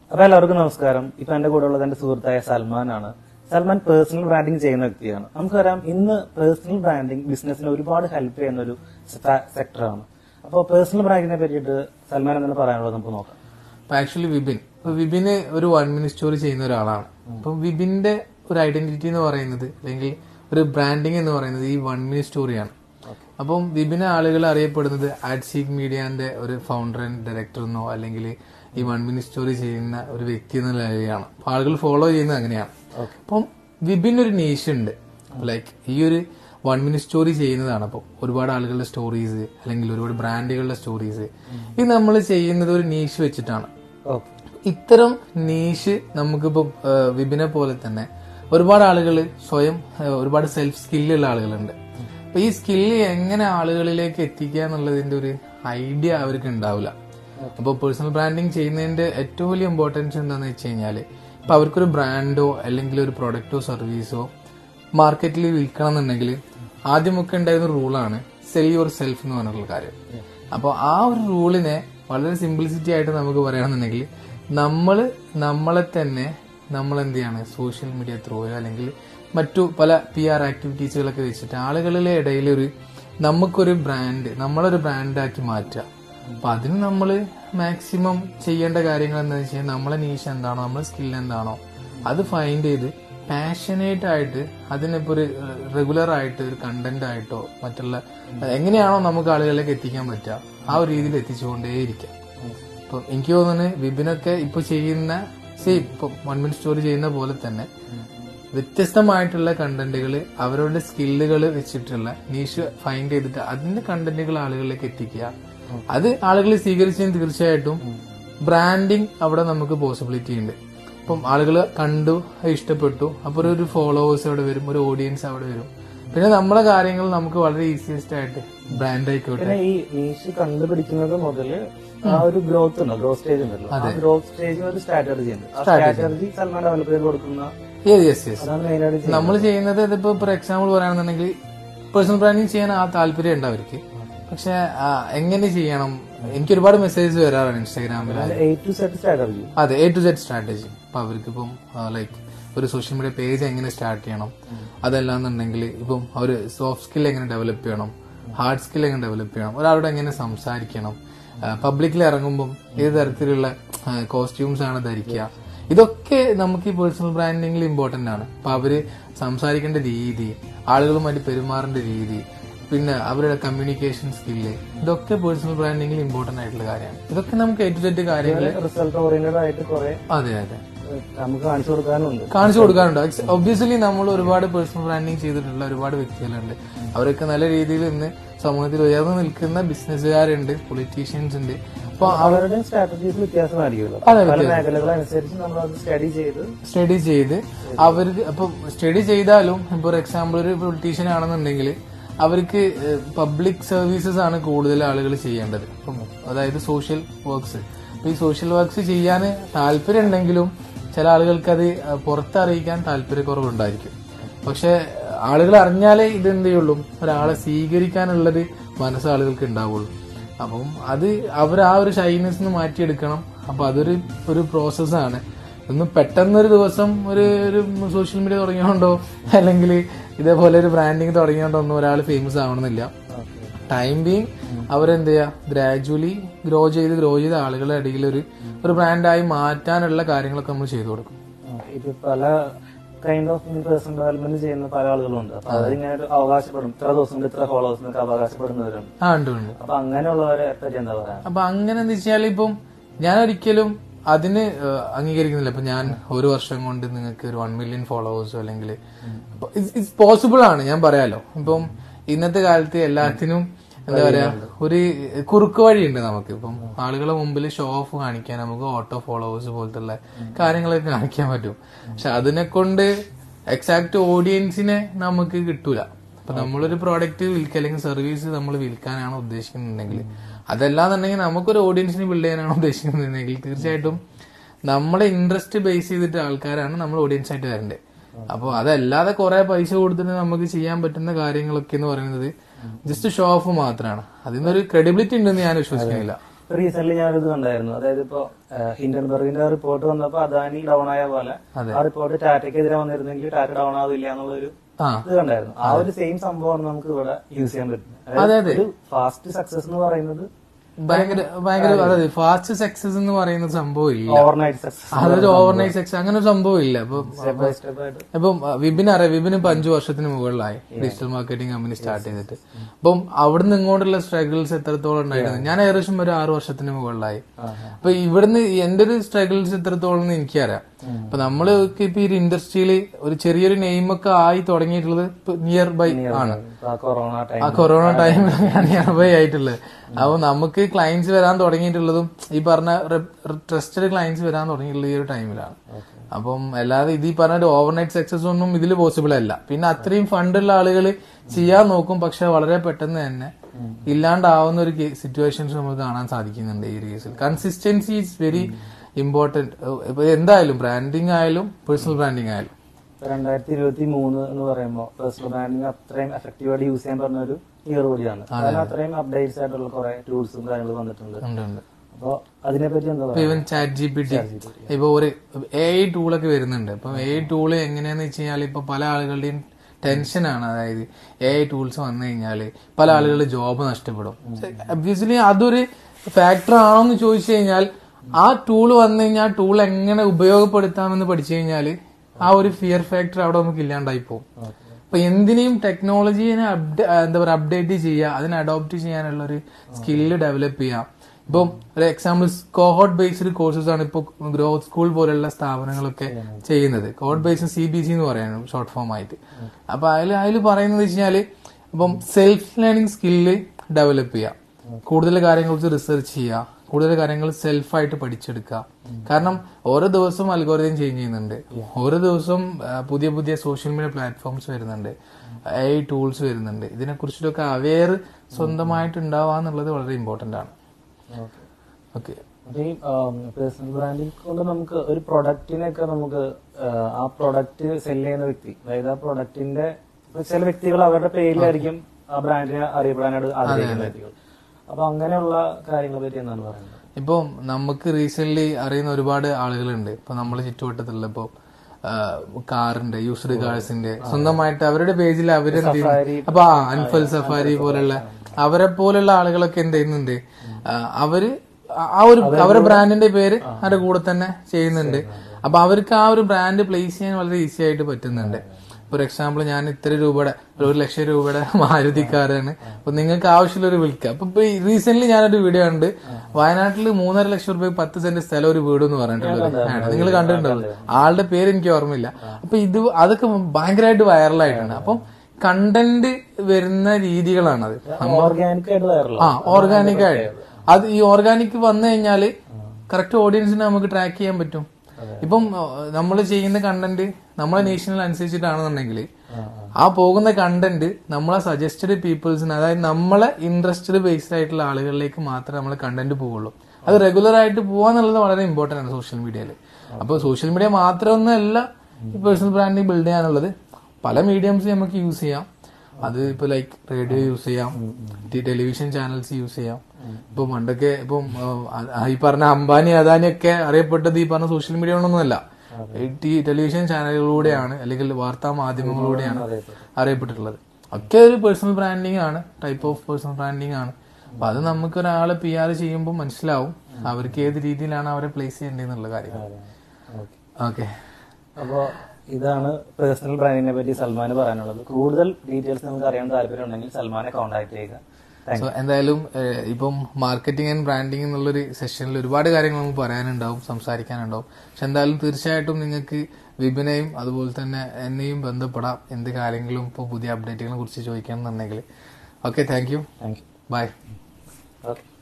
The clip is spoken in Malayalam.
അപ്പൊ എല്ലാവർക്കും നമസ്കാരം ഇപ്പൊ എന്റെ കൂടെ ഉള്ളത് എന്റെ സുഹൃത്തായ സൽമാൻ ആണ് സൽമാൻ പേഴ്സണൽ ബ്രാൻഡിങ് ചെയ്യുന്ന വ്യക്തിയാണ് നമുക്കറിയാം ഇന്ന് പേഴ്സണൽ ബ്രാൻഡിങ് ബിസിനസ്സിന് ഒരുപാട് ഹെൽപ്പ് ചെയ്യുന്ന ഒരു സെക്ടറാണ് അപ്പോൾ പേഴ്സണൽ ബ്രാൻഡിങ്ങിനെ പറ്റിയിട്ട് സൽമാൻ എന്താണ് പറയാനുള്ളത് നമുക്ക് നോക്കാം അപ്പൊ ആക്ച്വലി വിപിൻ ഇപ്പൊ വിപിന് ഒരു വൺ മിനിറ്റ് സ്റ്റോറി ചെയ്യുന്ന ഒരാളാണ് അപ്പൊ വിപിന്റെ ഒരു ഐഡന്റിറ്റി എന്ന് പറയുന്നത് അല്ലെങ്കിൽ ഒരു ബ്രാൻഡിങ് എന്ന് പറയുന്നത് ഈ വൺ മിനിറ്റ് സ്റ്റോറിയാണ് അപ്പം വിപിനെ ആളുകൾ അറിയപ്പെടുന്നത് ആഡ്സീക് മീഡിയാന്റെ ഒരു ഫൗണ്ടർ ആൻഡ് ഡയറക്ടർ എന്നോ അല്ലെങ്കിൽ ഈ വൺ മിനിറ്റ് സ്റ്റോറി ചെയ്യുന്ന ഒരു വ്യക്തി എന്ന നിലയിലാണ് അപ്പൊ ആളുകൾ ഫോളോ ചെയ്യുന്നത് അങ്ങനെയാണ് അപ്പം വിപിൻ ഒരു നീഷ് ഉണ്ട് ലൈക്ക് ഈ ഒരു വൺ മിനിറ്റ് സ്റ്റോറി ചെയ്യുന്നതാണ് അപ്പം ഒരുപാട് ആളുകളുടെ സ്റ്റോറീസ് അല്ലെങ്കിൽ ഒരുപാട് ബ്രാൻഡുകളുടെ സ്റ്റോറീസ് ഇത് നമ്മൾ ചെയ്യുന്നത് ഒരു നീഷ് വെച്ചിട്ടാണ് ഓക്കെ ഇത്തരം നീഷ് നമുക്കിപ്പോ വിപിനെ പോലെ തന്നെ ഒരുപാട് ആളുകൾ സ്വയം ഏഹ്, ഒരുപാട് സെൽഫ് സ്കില്ലുള്ള ആളുകളുണ്ട് അപ്പൊ ഈ സ്കില്ല് എങ്ങനെ ആളുകളിലേക്ക് എത്തിക്കുക എന്നുള്ളതിന്റെ ഒരു ഐഡിയ അവർക്ക് ഉണ്ടാവില്ല അപ്പോൾ പേഴ്സണൽ ബ്രാൻഡിങ് ചെയ്യുന്നതിന്റെ ഏറ്റവും വലിയ ഇമ്പോർട്ടൻസ് എന്താണെന്ന് വെച്ച് കഴിഞ്ഞാല് ഇപ്പൊ അവർക്കൊരു ബ്രാൻഡോ അല്ലെങ്കിൽ ഒരു പ്രൊഡക്റ്റോ സർവീസോ മാർക്കറ്റിൽ വിൽക്കണം എന്നുണ്ടെങ്കിൽ ആദ്യമൊക്കെ ഉണ്ടായിരുന്ന റൂളാണ് സെൽ യുവർ സെൽഫ് എന്ന് പറഞ്ഞിട്ടുള്ള കാര്യം അപ്പോൾ ആ ഒരു റൂളിനെ വളരെ സിംപ്ലിസിറ്റി ആയിട്ട് നമുക്ക് പറയുകയാണെന്നുണ്ടെങ്കിൽ നമ്മൾ നമ്മളെ തന്നെ നമ്മൾ എന്ത് ചെയ്യാണ് സോഷ്യൽ മീഡിയ ത്രൂയോ അല്ലെങ്കിൽ മറ്റു പല പി ആർ ആക്ടിവിറ്റീസുകളൊക്കെ വെച്ചിട്ട് ആളുകളിലെ ഇടയിൽ ഒരു നമുക്കൊരു ബ്രാൻഡ് നമ്മളൊരു ബ്രാൻഡാക്കി മാറ്റുക അപ്പൊ അതിന് നമ്മൾ മാക്സിമം ചെയ്യേണ്ട കാര്യങ്ങൾ എന്താണെന്ന് വെച്ച് കഴിഞ്ഞാൽ നമ്മളെ നീഷ എന്താണോ നമ്മളെ സ്കിൽ എന്താണോ അത് ഫൈൻഡ് ചെയ്ത് പാഷനേറ്റ് ആയിട്ട് അതിനിപ്പോ ഒരു റെഗുലർ ആയിട്ട് ഒരു കണ്ടന്റ് ആയിട്ടോ മറ്റുള്ള എങ്ങനെയാണോ നമുക്ക് ആളുകളിലേക്ക് എത്തിക്കാൻ പറ്റുക ആ ഒരു രീതിയിൽ എത്തിച്ചുകൊണ്ടേയിരിക്കാം ഇപ്പൊ എനിക്ക് തോന്നുന്നത് വിപിനൊക്കെ ഇപ്പൊ ചെയ്യുന്ന സെയിം ഇപ്പൊ വൺ മിനിറ്റ് സ്റ്റോറി ചെയ്യുന്ന പോലെ തന്നെ വ്യത്യസ്തമായിട്ടുള്ള കണ്ടന്റുകൾ അവരുടെ സ്കില്ലുകൾ വെച്ചിട്ടുള്ള നീഷ് ഫൈൻഡ് ചെയ്തിട്ട് അതിന്റെ കണ്ടന്റുകൾ ആളുകളിലേക്ക് എത്തിക്കുക അത് ആളുകൾ സ്വീകരിച്ചതിന് തീർച്ചയായിട്ടും ബ്രാൻഡിങ് അവിടെ നമുക്ക് പോസിബിലിറ്റി ഉണ്ട് ഇപ്പം ആളുകൾ കണ്ടു അത് ഇഷ്ടപ്പെട്ടു അപ്പൊ ഒരു ഫോളോവേഴ്സ് അവിടെ വരും ഒരു ഓഡിയൻസ് അവിടെ വരും പിന്നെ നമ്മളെ കാര്യങ്ങൾ നമുക്ക് വളരെ ഈസിയസ്റ്റ് ആയിട്ട് ബ്രാൻഡ് ആയിക്കോട്ടെ പിന്നെ ഈ നീഷ് കണ്ടുപിടിക്കുന്നത് മുതല് ആ ഒരു ഗ്രോത്ത് ഉണ്ട് ഗ്രോത്ത് സ്റ്റേജ് ഉണ്ടല്ലോ ആ ഗ്രോത്ത് സ്റ്റേജിന് ഒരു സ്ട്രാറ്റജി ഉണ്ട് ആ സ്ട്രാറ്റജി സൽമാൻ ഡെവലപ്പ് ചെയ്ത് കൊടുക്കുന്ന യെസ് യെസ് യെസ് അതാണ് മെയിൻ ആയിട്ട് ചെയ്യുന്നത് നമ്മൾ ചെയ്യുന്നത് ഇതിപ്പോ ഫോർ എക്സാമ്പിൾ പറയുകയാണെന്നുണ്ടെങ്കിൽ പേഴ്സണൽ ബ്രാൻഡിങ് ചെയ്യാൻ ആ താല്പര്യം ഉണ്ട് അവർക്ക് പക്ഷെ ആ, എങ്ങനെ ചെയ്യണം എനിക്ക് ഒരുപാട് മെസ്സേജസ് വരാറുണ്ട് ഇൻസ്റ്റാഗ്രാമിൽ എ ടു സെറ്റ് സ്ട്രാറ്റജി അതെ എ ടു സെറ്റ് സ്ട്രാറ്റജി അപ്പൊ അവർക്ക് ഇപ്പം ലൈക്ക് ഒരു സോഷ്യൽ മീഡിയ പേജ് എങ്ങനെ സ്റ്റാർട്ട് ചെയ്യണം അതല്ലാന്നുണ്ടെങ്കിൽ ഇപ്പം ഒരു സോഫ്റ്റ് സ്കിൽ എങ്ങനെ ഡെവലപ്പ് ചെയ്യണം ഹാർഡ് സ്കിൽ എങ്ങനെ ഡെവലപ്പ് ചെയ്യണം ഒരാളോട് എങ്ങനെ സംസാരിക്കണം പബ്ലിക്കിൽ ഇറങ്ങുമ്പോൾ ഏത് തരത്തിലുള്ള കോസ്റ്റ്യൂംസ് ആണ് ധരിക്കുക ഇതൊക്കെ നമുക്ക് ഈ പേഴ്സണൽ ബ്രാൻഡിങ്ങിൽ ഇമ്പോർട്ടന്റ് ആണ് അപ്പൊ അവര് സംസാരിക്കേണ്ട രീതി ആളുകളുമായിട്ട് പെരുമാറേണ്ട രീതി പിന്നെ അവരുടെ കമ്മ്യൂണിക്കേഷൻ സ്കില്ല് ഇതൊക്കെ പേഴ്സണൽ ബ്രാൻഡിങ്ങിൽ ഇമ്പോർട്ടന്റ് ആയിട്ടുള്ള കാര്യമാണ് ഇതൊക്കെ നമുക്ക് ഏറ്റവും സെറ്റ് കാര്യങ്ങൾ റിസൾട്ട് ഓറിയന്റഡ് ആയിട്ട് കുറെ അതെ അതെ നമുക്ക് കാണിച്ചു കൊടുക്കാനുണ്ട് കാണിച്ചു കൊടുക്കാറുണ്ട് ഒബ്വിയസ്ലി നമ്മൾ ഒരുപാട് പേഴ്സണൽ ബ്രാൻഡിങ് ചെയ്തിട്ടുള്ള ഒരുപാട് വ്യക്തികളുണ്ട് അവരൊക്കെ നല്ല രീതിയിൽ ഇന്ന് സമൂഹത്തിൽ ഉയർന്നു നിൽക്കുന്ന ബിസിനസ്സുകാരുണ്ട് പൊളിറ്റീഷ്യൻസ് ഉണ്ട് അപ്പൊ അവരുടെ സ്ട്രാറ്റജീസ് വ്യത്യാസമായിരിക്കുമല്ലോ അതെ, പല മേഖലകളനുസരിച്ച് നമ്മൾ അത് സ്റ്റഡി ചെയ്ത് സ്റ്റഡി ചെയ്ത് അവർക്ക് അപ്പൊ സ്റ്റഡി ചെയ്താലും ഇപ്പൊ ഒരു എക്സാമ്പിൾ ഒരു പൊളിറ്റീഷ്യൻ ആണെന്നുണ്ടെങ്കിൽ അവർക്ക് പബ്ലിക് സർവീസസ് ആണ് കൂടുതൽ ആളുകൾ ചെയ്യേണ്ടത് ഇപ്പം അതായത് സോഷ്യൽ വർക്ക്സ് അപ്പൊ ഈ സോഷ്യൽ വർക്ക്സ് ചെയ്യാൻ താല്പര്യം ഉണ്ടെങ്കിലും ചില ആളുകൾക്ക് അത് പുറത്തറിയിക്കാൻ താല്പര്യക്കുറവുണ്ടായിരിക്കും പക്ഷെ ആളുകൾ അറിഞ്ഞാലേ ഇത് എന്ത് ചെയ്യുള്ളൂ ഒരാളെ സ്വീകരിക്കാനുള്ളത് മനസ്സ് ആളുകൾക്ക് ഉണ്ടാവുള്ളൂ അപ്പം അത് അവർ ആ ഒരു ഷൈനെസ് മാറ്റിയെടുക്കണം അപ്പൊ അതൊരു ഒരു പ്രോസസ്സാണ് ഒന്ന് പെട്ടെന്നൊരു ദിവസം ഒരു ഒരു സോഷ്യൽ മീഡിയ തുടങ്ങിയോണ്ടോ അല്ലെങ്കിൽ ഇതേപോലെ ഒരു ബ്രാൻഡിങ് തുടങ്ങിയോണ്ടോ ഒന്നും ഒരാൾ ഫേമസ് ആവണമെന്നില്ല ടൈം ബീങ് അവരെന്ത് ചെയ്യുക ഗ്രാജുവലി ഗ്രോ ചെയ്ത് ഗ്രോ ചെയ്ത ആളുകളുടെ ഇടയിൽ ഒരു ഒരു ബ്രാൻഡായി മാറ്റാനുള്ള കാര്യങ്ങളൊക്കെ നമ്മൾ ചെയ്തു കൊടുക്കും ഇപ്പൊ പല കൈൻഡ് ഓഫ് പേഴ്സണൽ ഡെവലപ്മെന്റ് ചെയ്യുന്ന പല ആളുകളുണ്ട് അപ്പൊ അതിങ്ങനെ ഒരു അവകാശപ്പെടും ഇത്ര ദിവസം കൊണ്ട് ഇത്ര ഫോളോവേഴ്സിനൊക്കെ അവകാശപ്പെടുന്നവരുണ്ട് ആ ഉണ്ട് ഉണ്ട് അപ്പൊ അങ്ങനെയുള്ളവരെ പറ്റി എന്താ പറയാ അപ്പൊ അങ്ങനെ എന്താ വെച്ചാൽ ഇപ്പം ഞാൻ ഒരിക്കലും അതിന് ഏഹ്, അംഗീകരിക്കുന്നില്ല ഇപ്പൊ ഞാൻ ഒരു വർഷം കൊണ്ട് നിങ്ങൾക്ക് ഒരു വൺ മില്യൺ ഫോളോവേഴ്സോ അല്ലെങ്കിൽ ഇറ്റ്സ് പോസിബിൾ ആണ് ഞാൻ പറയാലോ ഇപ്പം ഇന്നത്തെ കാലത്ത് എല്ലാത്തിനും എന്താ പറയാ ഒരു കുറുക്ക് വഴിയുണ്ട് നമുക്ക് ഇപ്പം ആളുകളെ മുമ്പിൽ ഷോ ഓഫ് കാണിക്കാൻ നമുക്ക് ഓട്ടോ ഫോളോവേഴ്സ് പോലത്തുള്ള കാര്യങ്ങളൊക്കെ കാണിക്കാൻ പറ്റും പക്ഷെ അതിനെ കൊണ്ട് എക്സാക്ട് ഓഡിയൻസിനെ നമുക്ക് കിട്ടൂല അപ്പൊ നമ്മളൊരു പ്രോഡക്റ്റ് വിൽക്കുക അല്ലെങ്കിൽ സർവീസ് നമ്മൾ വിൽക്കാനാണ് ഉദ്ദേശിക്കുന്നുണ്ടെങ്കിൽ അതല്ലാന്നുണ്ടെങ്കിൽ നമുക്കൊരു ഓഡിയൻസിനെ ബിൽഡ് ചെയ്യാനാണ് ഉദ്ദേശിക്കുന്നുണ്ടെങ്കിൽ തീർച്ചയായിട്ടും നമ്മളെ ഇൻട്രസ്റ്റ് ബേസ് ചെയ്തിട്ട് ആൾക്കാരാണ് നമ്മൾ ഓഡിയൻസ് ആയിട്ട് വരേണ്ടത് അപ്പോൾ അതല്ലാതെ കുറെ പൈസ കൊടുത്തിട്ട് നമുക്ക് ചെയ്യാൻ പറ്റുന്ന കാര്യങ്ങളൊക്കെ എന്ന് പറയുന്നത് ജസ്റ്റ് ഷോ ഓഫ് മാത്രമാണ് അതിനൊരു ക്രെഡിബിലിറ്റി ഉണ്ടെന്ന് ഞാൻ വിശ്വസിക്കുന്നില്ല റീസെന്റ് ഞാനൊരു കണ്ടായിരുന്നു അതായത് ഇപ്പോ ഹിൻഡൻബർഗിന്റെ റിപ്പോർട്ട് വന്നപ്പോ അദാനി ഡൗൺ ആയ പോലെ ആ റിപ്പോർട്ട് ടാറ്റയ്ക്കെതിരെ വന്നിരുന്നെങ്കിൽ ടാറ്റ ഡൗൺ ആവില്ല എന്നുള്ളൊരു ആ. ഇത് കണ്ടായിരുന്നു ആ ഒരു സെയിം സംഭവമാണ് നമുക്ക് ഇവിടെ യൂസ് ചെയ്യാൻ പറ്റുന്നത് അതെ, അതായത് ഒരു ഫാസ്റ്റ് സക്സസ് എന്ന് പറയുന്നത് ഭയങ്കര ഭയങ്കര അതായത് ഫാസ്റ്റ് സക്സസ് എന്ന് പറയുന്ന സംഭവം ഇല്ല ഓവർനൈറ്റ് സക്സസ് അതൊരു ഓവർനൈറ്റ് സക്സസ് അങ്ങനെ ഒരു സംഭവം ഇല്ല അപ്പൊ സ്റ്റെപ്പ് ബൈ സ്റ്റെപ്പ് ആയിട്ട് ഇപ്പം അഹ് വിപിൻ അറിയാം വിപിൻ ഇപ്പൊ അഞ്ചു വർഷത്തിന് മുകളിലായി ഡിജിറ്റൽ മാർക്കറ്റിംഗ് കമ്പനി സ്റ്റാർട്ട് ചെയ്തിട്ട് അപ്പം അവിടുന്ന് ഇങ്ങോട്ടുള്ള സ്ട്രഗിൾസ് എത്രത്തോളം ഉണ്ടായിരുന്നു ഞാൻ ഏകദേശം ഒരു ആറു വർഷത്തിന് മുകളിലായി അപ്പൊ ഇവിടുന്ന് എന്റെ ഒരു സ്ട്രഗിൾസ് എത്രത്തോളം എന്ന് എനിക്കറിയാം അപ്പൊ നമ്മള് ഇപ്പൊ ഈ ഒരു ഇൻഡസ്ട്രിയിൽ ഒരു ചെറിയൊരു നെയിമൊക്കെ ആയി തുടങ്ങിയിട്ടുള്ളത് നിയർ ബൈ ആണ് ആ കൊറോണ ടൈം ആ കൊറോണ ടൈമിലാണ് നിയർ ബൈ ആയിട്ടുള്ളത് അപ്പൊ നമുക്ക് ക്ലയൻസ് വരാൻ തുടങ്ങിയിട്ടുള്ളതും ഈ പറഞ്ഞ ട്രസ്റ്റഡ് ക്ലയൻസ് വരാൻ തുടങ്ങിയിട്ടുള്ള ഈ ഒരു ടൈമിലാണ് അപ്പം അല്ലാതെ ഇത് ഈ പറഞ്ഞ ഓവർനൈറ്റ് സക്സസ് ഒന്നും ഇതിൽ പോസിബിൾ അല്ല പിന്നെ അത്രയും ഫണ്ടുള്ള ആളുകൾ ചെയ്യാൻ നോക്കും പക്ഷെ വളരെ പെട്ടെന്ന് തന്നെ ഇല്ലാണ്ടാവുന്ന ഒരു സിറ്റുവേഷൻസ് നമുക്ക് കാണാൻ സാധിക്കുന്നുണ്ട് ഈ ഒരു കേസിൽ കൺസിസ്റ്റൻസി ഈസ് വെരി ഇമ്പോർട്ടന്റ് എന്തായാലും ബ്രാൻഡിങ് ആയാലും പേഴ്സണൽ ബ്രാൻഡിങ് ആയാലും രണ്ടായിരത്തി ഇരുപത്തി മൂന്ന് എന്ന് പറയുമ്പോൾ പേഴ്സണൽ ബ്രാൻഡിങ് അത്രയും എഫക്റ്റീവായിട്ട് യൂസ് ചെയ്യാൻ പറഞ്ഞ ഒരു ഇയർ കൂടിയാണ് കാരണം അത്രയും അപ്ഡേറ്റ്സ് ആയിട്ടുള്ള കുറെ ടൂൾസും കാര്യങ്ങളും വന്നിട്ടുണ്ട് ഉണ്ട് ഉണ്ട് അപ്പൊ അതിനെപ്പറ്റി എന്താ ഇപ്പൊ പറയുക ഇവൻ ചാറ്റ് ജി പി ടി ഇപ്പൊ ഒരു എ ഐ ടൂളൊക്കെ വരുന്നുണ്ട് ഇപ്പൊ എ ഐ ടൂള് എങ്ങനെയാന്ന് വെച്ച് കഴിഞ്ഞാൽ ഇപ്പൊ പല ആളുകളുടെയും ടെൻഷനാണ് അതായത് എ ഐ ടൂൾസ് വന്നു കഴിഞ്ഞാൽ പല ആളുകളുടെ ജോബ് നഷ്ടപ്പെടും ഒബ്വിയസ്ലി അതൊരു ഫാക്ടർ ആണോ എന്ന് ചോദിച്ചു കഴിഞ്ഞാൽ ആ ടൂൾ വന്നു കഴിഞ്ഞാൽ ടൂൾ എങ്ങനെ ഉപയോഗപ്പെടുത്താമെന്ന് പഠിച്ചു കഴിഞ്ഞാൽ ആ ഒരു ഫിയർ ഫാക്ടർ അവിടെ നമുക്ക് ഇല്ലാണ്ടായി പോകും അപ്പൊ എന്തിനേയും ടെക്നോളജീനെ എന്താ പറയുക അപ്ഡേറ്റ് ചെയ്യുക അതിനെ അഡോപ്റ്റ് ചെയ്യാനുള്ള ഒരു സ്കില്ല് ഡെവലപ്പ് ചെയ്യാം ഇപ്പം ഒരു എക്സാമ്പിൾ കോഹോട്ട് ബേസ്ഡ് കോഴ്സസ് ആണ് ഇപ്പോൾ ഗ്രോത്ത് സ്കൂൾ പോലുള്ള സ്ഥാപനങ്ങളൊക്കെ ചെയ്യുന്നത് cohort based C B C എന്ന് പറയാനും ഷോർട്ട് ഫോം ആയിട്ട് അപ്പൊ അതിൽ അതിൽ പറയുന്നത് വെച്ചാല് ഇപ്പം സെൽഫ് ലേണിംഗ് സ്കില്ല് ഡെവലപ്പ് ചെയ്യുക കൂടുതൽ കാര്യങ്ങളെ കുറിച്ച് റിസർച്ച് ചെയ്യുക കൂടുതൽ കാര്യങ്ങൾ സെൽഫായിട്ട് പഠിച്ചെടുക്കുക കാരണം ഓരോ ദിവസവും അൽഗോരിതം ചേഞ്ച് ചെയ്യുന്നുണ്ട് ഓരോ ദിവസവും ആ, പുതിയ പുതിയ സോഷ്യൽ മീഡിയ പ്ലാറ്റ്ഫോംസ് വരുന്നുണ്ട് എ ഐ ടൂൾസ് വരുന്നുണ്ട് ഇതിനെ കുറിച്ചിട്ടൊക്കെ അവെയർ സ്വന്തമായിട്ട് ഉണ്ടാവുക എന്നുള്ളത് വളരെ ഇമ്പോർട്ടന്റ് ആണ് ഓക്കെ ഓക്കെ അപ്പൊ ഈ പേഴ്സണൽ ബ്രാൻഡിങ് കൊണ്ട് നമുക്ക് ഒരു പ്രൊഡക്റ്റിനൊക്കെ നമുക്ക് ആ, ആ പ്രൊഡക്റ്റ് സെല് ചെയ്യുന്ന വ്യക്തി അതായത് ആ പ്രൊഡക്റ്റിന്റെ ചില വ്യക്തികൾ അവരുടെ പേരിലായിരിക്കും ആ ബ്രാൻഡിനെ അറിയപ്പെടാനായിട്ട് ആഗ്രഹിക്കുന്ന വ്യക്തികൾ അപ്പൊ അങ്ങനെയുള്ള കാര്യങ്ങളെ പറ്റി എന്താണ് പറയുന്നത് ഇപ്പം നമുക്ക് റീസെന്റ് അറിയുന്ന ഒരുപാട് ആളുകളുണ്ട് ഇപ്പൊ നമ്മളെ ചുറ്റുവട്ടത്തുള്ള ഇപ്പൊ കാറിന്റെ യൂസ്ഡ് കാഴ്സിന്റെ സ്വന്തമായിട്ട് അവരുടെ പേജിൽ അവരെന്ത് ചെയ്യുന്നു? അപ്പൊ ആ അൻഫൽ സഫാരി പോലുള്ള അവരെ പോലുള്ള ആളുകളൊക്കെ എന്ത് ചെയ്യുന്നുണ്ട് ആ, അവര് ആ- ആ ഒരു അവരുടെ ബ്രാൻഡിന്റെ പേര് അവരുടെ കൂടെ തന്നെ ചെയ്യുന്നുണ്ട് അപ്പൊ അവർക്ക് ആ ഒരു ബ്രാൻഡ് പ്ലേസ് ചെയ്യാൻ വളരെ ഈസി ആയിട്ട് പറ്റുന്നുണ്ട് ഫോർ എക്സാമ്പിൾ ഞാൻ ഇത്ര രൂപയുടെ ഒരു ലക്ഷം രൂപയുടെ മാരുതി കാറാണ് അപ്പൊ നിങ്ങൾക്ക് ആവശ്യമുള്ള ഒരു വിൽക്കുക അപ്പൊ ഇപ്പൊ റീസെന്റ് ഞാനൊരു വീഡിയോ കണ്ട് വയനാട്ടിൽ മൂന്നര ലക്ഷം രൂപ പത്ത് സെന്റ് സ്ഥലം ഒരു വീട് എന്ന് പറഞ്ഞിട്ടുള്ളത് നിങ്ങൾ കണ്ടിട്ടുണ്ടല്ലോ ആളുടെ പേര് എനിക്ക് ഓർമ്മയില്ല അപ്പൊ ഇത് അതൊക്കെ ഭയങ്കരമായിട്ട് വൈറലായിട്ടാണ് അപ്പം കണ്ടന്റ് വരുന്ന രീതികളാണത് ഓർഗാനിക് ആയിട്ട് വൈറലോ ആ ഓർഗാനിക് ആയിട്ട് അത് ഈ ഓർഗാനിക് വന്നു കഴിഞ്ഞാല് കറക്റ്റ് ഓഡിയൻസിനെ നമുക്ക് ട്രാക്ക് ചെയ്യാൻ പറ്റും ഇപ്പം നമ്മൾ ചെയ്യുന്ന കണ്ടന്റ് നമ്മളെ നേഷണൽ അനുസരിച്ചിട്ടാണെന്നുണ്ടെങ്കിൽ ആ പോകുന്ന കണ്ടന്റ് നമ്മളെ സജസ്റ്റഡ് പീപ്പിൾസിന് അതായത് നമ്മളെ ഇൻട്രസ്റ്റഡ് ബേസ്ഡ് ആയിട്ടുള്ള ആളുകളിലേക്ക് മാത്രമേ നമ്മളെ കണ്ടന്റ് പോവുള്ളൂ അത് റെഗുലർ ആയിട്ട് പോവാന്നുള്ളത് വളരെ ഇമ്പോർട്ടന്റ് ആണ് സോഷ്യൽ മീഡിയയിൽ അപ്പോൾ സോഷ്യൽ മീഡിയ മാത്രമൊന്നല്ല ഈ പേഴ്സണൽ ബ്രാൻഡിങ് ബിൽഡ് ചെയ്യാനുള്ളത് പല മീഡിയംസ് നമുക്ക് യൂസ് ചെയ്യാം അത് ഇപ്പൊ ലൈക്ക് റേഡിയോ യൂസ് ചെയ്യാം ടെലിവിഷൻ ചാനൽസ് യൂസ് ചെയ്യാം ഇപ്പൊ പണ്ടൊക്കെ ഇപ്പം ആ, ഈ പറഞ്ഞ അംബാനി അദാനി ഒക്കെ അറിയപ്പെട്ടത് ഈ പറഞ്ഞ സോഷ്യൽ മീഡിയ കൊണ്ടൊന്നുമല്ല ഈ ടെലിവിഷൻ ചാനലുകളിലൂടെയാണ് അല്ലെങ്കിൽ വാർത്താ മാധ്യമങ്ങളിലൂടെയാണ് അറിയപ്പെട്ടിട്ടുള്ളത് ഒക്കെ ഒരു പേഴ്സണൽ ബ്രാൻഡിങ് ആണ് ടൈപ്പ് ഓഫ് പേഴ്സണൽ ബ്രാൻഡിങ് ആണ് അപ്പൊ അത് നമുക്ക് ഒരാളെ പി ആർ ചെയ്യുമ്പോൾ മനസ്സിലാവും അവർക്ക് ഏത് രീതിയിലാണ് അവരെ പ്ലേസ് ചെയ്യേണ്ടതെന്നുള്ള കാര്യം ഓക്കെ അപ്പോ ഇതാണ് പേഴ്സണൽ ബ്രാൻഡിനെ പറ്റി സൽമാന് പറയാനുള്ളത് കൂടുതൽ ഡീറ്റെയിൽസ് നിങ്ങൾക്ക് അറിയാൻ താല്പര്യം ഉണ്ടെങ്കിൽ സൽമാനെ കോൺടാക്ട് ചെയ്യുക താങ്ക് സോ എന്തായാലും ഏഹ്, ഇപ്പം മാർക്കറ്റിംഗ് ആൻഡ് ബ്രാൻഡിംഗ് എന്നുള്ളൊരു സെഷനിൽ ഒരുപാട് കാര്യങ്ങൾ നമുക്ക് പറയാനുണ്ടാവും സംസാരിക്കാനുണ്ടാവും പക്ഷെ എന്തായാലും തീർച്ചയായിട്ടും നിങ്ങൾക്ക് വിപിനെയും അതുപോലെ തന്നെ എന്നെയും ബന്ധപ്പെടാം എന്ത് കാര്യങ്ങളും ഇപ്പോൾ പുതിയ അപ്ഡേറ്റുകളെ കുറിച്ച് ചോദിക്കണം എന്നുണ്ടെങ്കിൽ okay thank you thank you bye okay